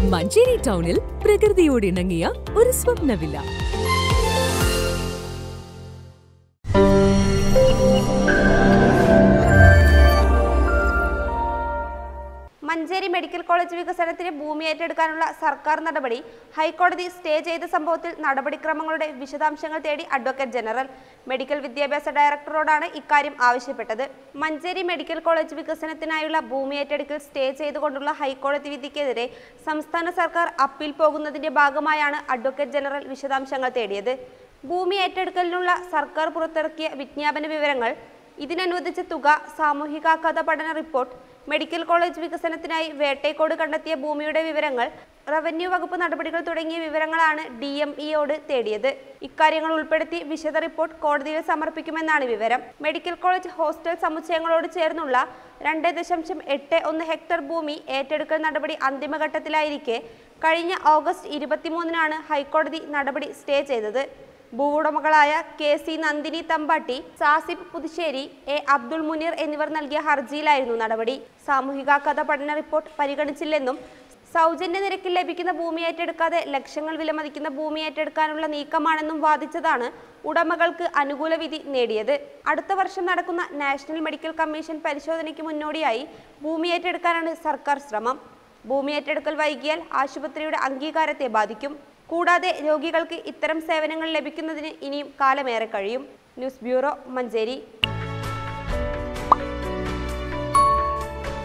മഞ്ചേരി ടൗണിൽ പ്രകൃതിയോട് ഇണങ്ങിയ ഒരു സ്വപ്ന വില്ല മഞ്ചേരി മെഡിക്കൽ കോളേജ് വികസനത്തിന് ഭൂമി ഏറ്റെടുക്കാനുള്ള സർക്കാർ നടപടി ഹൈക്കോടതി സ്റ്റേ ചെയ്ത സംഭവത്തിൽ നടപടിക്രമങ്ങളുടെ വിശദാംശങ്ങൾ തേടി അഡ്വക്കേറ്റ് ജനറൽ മെഡിക്കൽ വിദ്യാഭ്യാസ ഡയറക്ടറോടാണ് ഇക്കാര്യം ആവശ്യപ്പെട്ടത് മഞ്ചേരി മെഡിക്കൽ കോളേജ് വികസനത്തിനായുള്ള ഭൂമി ഏറ്റെടുക്കൽ സ്റ്റേ ചെയ്തുകൊണ്ടുള്ള ഹൈക്കോടതി വിധിക്കെതിരെ സംസ്ഥാന സർക്കാർ അപ്പീൽ പോകുന്നതിന്റെ ഭാഗമായാണ് അഡ്വക്കേറ്റ് ജനറൽ വിശദാംശങ്ങൾ തേടിയത് ഭൂമി ഏറ്റെടുക്കലിനുള്ള സർക്കാർ പുറത്തിറക്കിയ വിജ്ഞാപന വിവരങ്ങൾ ഇതിനനുവദിച്ച തുക സാമൂഹികാഘാത പഠന റിപ്പോർട്ട് മെഡിക്കൽ കോളേജ് വികസനത്തിനായി വേട്ടേക്കോട് കണ്ടെത്തിയ ഭൂമിയുടെ വിവരങ്ങൾ റവന്യൂ വകുപ്പ് നടപടികൾ തുടങ്ങിയ വിവരങ്ങളാണ് ഡി എം ഇയോട് തേടിയത് ഇക്കാര്യങ്ങൾ ഉൾപ്പെടുത്തി വിശദ റിപ്പോർട്ട് കോടതിയിൽ സമർപ്പിക്കുമെന്നാണ് വിവരം മെഡിക്കൽ കോളേജ് ഹോസ്റ്റൽ സമുച്ചയങ്ങളോട് ചേർന്നുള്ള രണ്ട് ദശാംശം എട്ട് ഒന്ന് ഹെക്ടർ ഭൂമി ഏറ്റെടുക്കൽ നടപടി അന്തിമഘട്ടത്തിലായിരിക്കെ കഴിഞ്ഞ ഓഗസ്റ്റ് ഇരുപത്തിമൂന്നിനാണ് ഹൈക്കോടതി നടപടി സ്റ്റേ ചെയ്തത് ഭൂവുടമകളായ K C Nandini Thampatti Sasib Puthussery A Abdul Muneer എന്നിവർ നൽകിയ ഹർജിയിലായിരുന്നു നടപടി സാമൂഹികാഘാത പഠന റിപ്പോർട്ട് പരിഗണിച്ചില്ലെന്നും സൗജന്യ നിരക്കിൽ ലഭിക്കുന്ന ഭൂമി ഏറ്റെടുക്കാതെ ലക്ഷങ്ങൾ വിലമതിക്കുന്ന ഭൂമി ഏറ്റെടുക്കാനുള്ള നീക്കമാണെന്നും വാദിച്ചതാണ് ഉടമകൾക്ക് അനുകൂല വിധി നേടിയത് അടുത്ത വർഷം നടക്കുന്ന നാഷണൽ മെഡിക്കൽ കമ്മീഷൻ പരിശോധനയ്ക്ക് മുന്നോടിയായി ഭൂമി ഏറ്റെടുക്കാനാണ് സർക്കാർ ശ്രമം ഭൂമി ഏറ്റെടുക്കൽ വൈകിയാൽ ആശുപത്രിയുടെ അംഗീകാരത്തെ ബാധിക്കും കൂടാതെ രോഗികൾക്ക് ഇത്തരം സേവനങ്ങൾ ലഭിക്കുന്നതിന് ഇനിയും കാലമേറെ കഴിയും ന്യൂസ് ബ്യൂറോ മഞ്ചേരി